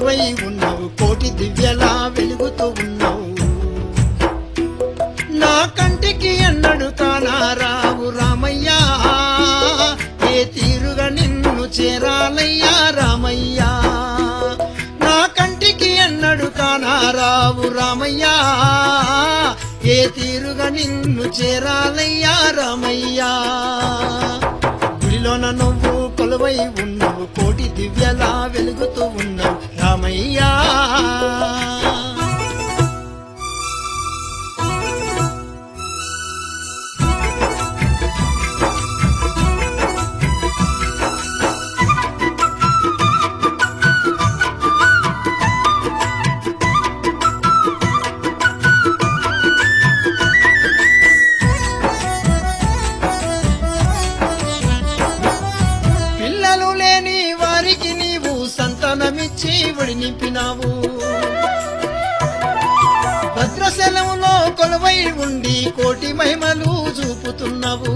కొలువై ఉన్నావు కోటి దివ్యలా వెలుగుతూ ఉన్నావు నా కంటికి ఎన్నడు కానారావు రామయ్యా ఏ తీరుగా నిన్ను చేరాలయ్యా రామయ్యా నా కంటికి ఎన్నడు కానారావు రామయ్యా ఏ తీరుగా నిన్ను చేరాలయ్యా రామయ్యా గుడిలోన నువ్వు కొలువై ఉన్నావు కోటి దివ్యలా వెలుగుతూ ఉన్నావు రామయ్యా పిల్లలు లేని వారికి నీవు సంతానమిచ్చి ఒడి నింపినావు భద్రశలంలో కొలువై ఉండి కోటి మహిమలు చూపుతున్నావు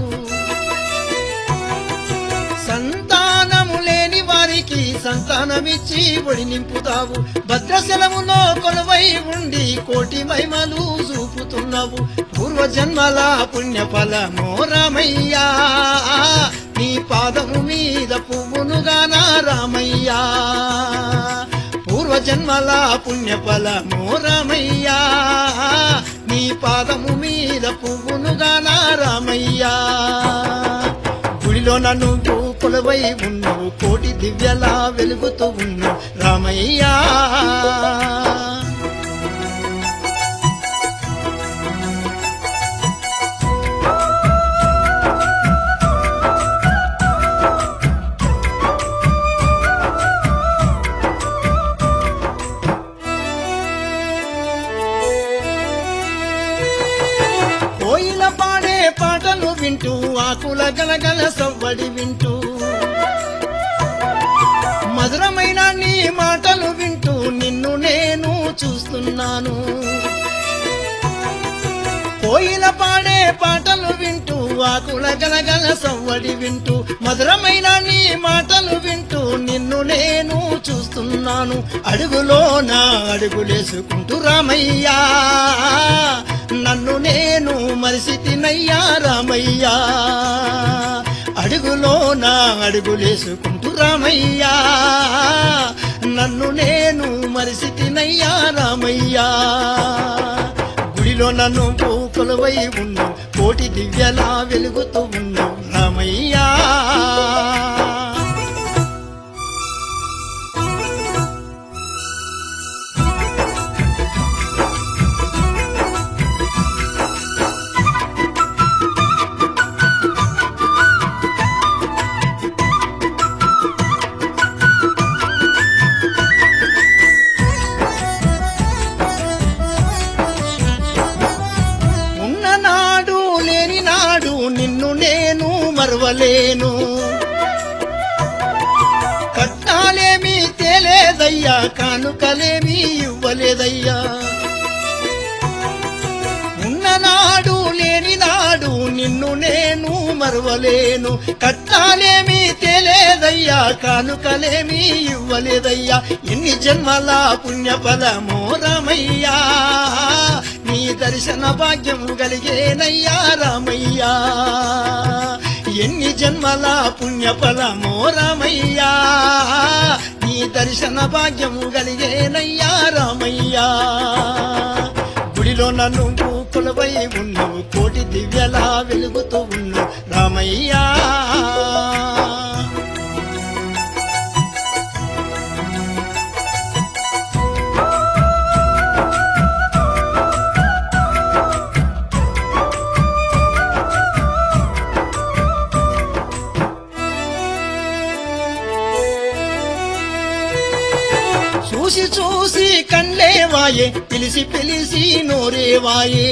సంతానము లేని వారికి సంతానమిచ్చి ఒడి నింపుతావు భద్రశలములో కొలువై ఉండి కోటి మహిమలు చూపుతున్నావు పూర్వజన్మల పుణ్యఫలమో రామయ్యా నీ పాదము మీద పువ్వునుగానా రామయ్యా పూర్వజన్మల పుణ్యఫలమో రామయ్యా నీ పాదము మీద పువ్వునుగానా రామయ్యా గుడిలో నన్ను కొలువై ఉన్నావు కోటి దివ్యలా వెలుగుతూ ఉన్నావు రామయ్యా కోయిల పాడే పాటలు వింటూ ఆకుల గలగల సవ్వడి వింటూ మధురమైన నీ మాటలు వింటూ నిన్ను నేను చూస్తున్నాను కోయిల పాడే పాటలు వింటూ ఆకుల గలగల సవ్వడి వింటూ మధురమైన నీ మాటలు వింటూ నిన్ను నేను చూస్తున్నాను అడుగులో నా అడుగులేసుకుంటూ రామయ్యా నన్ను నేను మరిసితినయ్యా రామయ్యా అడుగులో నా అడుగులేసుకుంటూ రామయ్యా నన్ను నేను మరిసితినయ్యా రామయ్యా గుడిలో నన్ను కొలువై ఉన్నావు కోటి దివ్యలా వెలుగుతూ ఉన్నావు రామయ్యా ఉన్ననాడు లేని నాడు నిన్ను నేను మరవలేను కట్టాలేమి తేలేదయ్యా కానుకలేమి ఇవ్వలేదయ్యా ఉన్ననాడు లేని నాడు నిన్ను నేను మరవలేను కట్టాలేమి తేలేదయ్యా కానుకలేమి ఇవ్వలేదయ్యా ఎన్ని జన్మల పుణ్యఫలమో రమయ్యా నీ దర్శన భాగ్యం కలిగేనయ్యా రామయ్యా ఎన్ని జన్మల పుణ్యఫలమో రామయ్యా నీ దర్శన భాగ్యం కలిగేనయ్యా రామయ్యా గుడిలో నన్ను కొలువై ఉన్నావు కోటి దివ్యలా వెలుగుతూ ఉన్నావు రామయ్యా చూసి చూసి కళ్ళేవాయే పిలిసి పిలిసి నోరేవాయే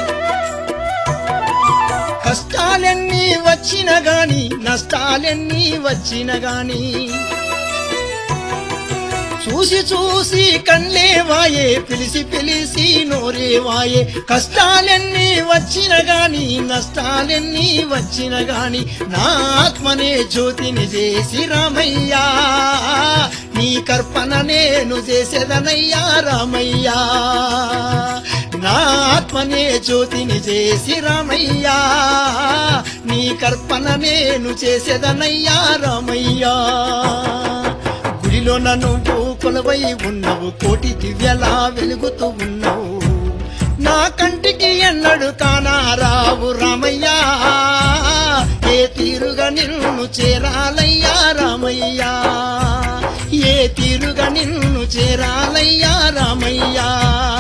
కష్టాలెన్ని వచ్చిన గాని నష్టాలెన్ని వచ్చిన గాని చూసి చూసి కళ్ళే వాయే పిలిసి పిలిసి నోరే వాయే కష్టాలెన్ని వచ్చిన గాని నష్టాలెన్ని వచ్చిన గాని నా ఆత్మనే జ్యోతిని చేసి రామయ్యా నీ కర్పణ నేను చేసేదనయ్యా రామయ్యా నా ఆత్మనే జ్యోతిని చేసి రామయ్యా నీ కర్పణ నేను చేసేదనయ్యా రామయ్యా గుడిలో నువ్వు కొలవై ఉన్నవు కోటి దివ్యలా వెలుగుతూ ఉన్నావు నా కంటికి ఎన్నడు కానారావు రామయ్యా ఏ తీరుగా నిన్ను చేరాలయ్యా రామయ్యా ఏ తీరుగా నిన్ను చేరాలయ్యా రామయ్యా